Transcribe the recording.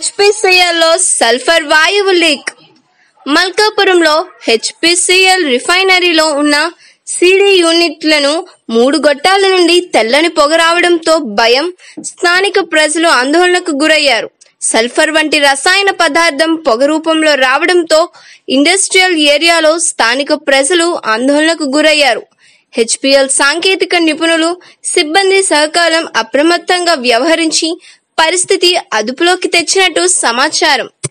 హెచ్పిసిఎల్లో sulphur వాయువు leak మల్కాపురంలో HPCL రిఫైనరీలో ఉన్న సిడి యూనిట్లను మూడు గొట్టాల నుండి తెల్లని పొగ రావడంతో భయం స్థానిక ప్రజలు ఆందోళనకు గురయ్యారు సల్ఫర్ వంటి రసాయన పదార్థం పొగ రూపంలో రావడంతో ఇండస్ట్రియల్ ఏరియాలో స్థానిక ప్రజలు ఆందోళనకు గురయ్యారు హెచ్పిఎల్ సాంకేతిక నిపుణులు సిబ్బంది సహకారం అప్రమత్తంగా వ్యవహరించి పరిస్థితి అదుపులోకి తెచ్చినట్టు సమాచారం